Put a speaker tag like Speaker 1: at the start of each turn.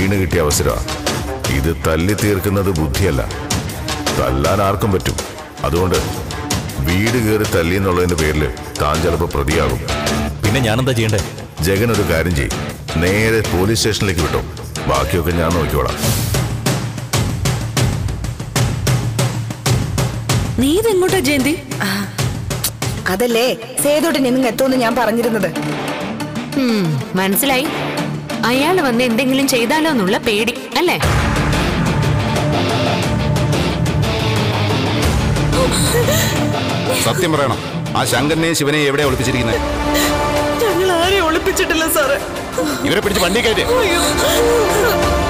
Speaker 1: വീണ് കിട്ടിയ അവസരമാണ് ഇത് തല്ലി തീർക്കുന്നത് ബുദ്ധിയല്ല തല്ലാൻ ആർക്കും പറ്റും അതുകൊണ്ട് വീട് കയറി തല്ലി എന്നുള്ളതിന്റെ പേരിൽ താൻ ചിലപ്പോൾ പ്രതിയാകും
Speaker 2: പിന്നെ ഞാനെന്താ ചെയ്യണ്ടേ
Speaker 1: ജഗൻ ഒരു കാര്യം ചെയ്യും നേരെ പോലീസ് സ്റ്റേഷനിലേക്ക് വിട്ടോ ബാക്കിയൊക്കെ ഞാൻ നോക്കിക്കോളാം
Speaker 3: നീ ഇതെങ്ങോട്ടാ ജയന്തി
Speaker 4: അതല്ലേ സേതോട്ടിന് ഇന്ന് എത്തുമെന്ന് ഞാൻ പറഞ്ഞിരുന്നത്
Speaker 5: ഉം, മനസ്സിലായി അയാൾ വന്ന് എന്തെങ്കിലും ചെയ്താലോ എന്നുള്ള പേടി അല്ലേ
Speaker 6: സത്യം പറയണം ആ ശങ്കരനെയും ശിവനെയും എവിടെ ഒളിപ്പിച്ചിരിക്കുന്നത്
Speaker 3: ഞങ്ങൾ ആരെയും ഒളിപ്പിച്ചിട്ടില്ല സാറേ
Speaker 6: ഇവരെ പിടിച്ച് വണ്ടി കയറ്റി
Speaker 3: അയ്യോ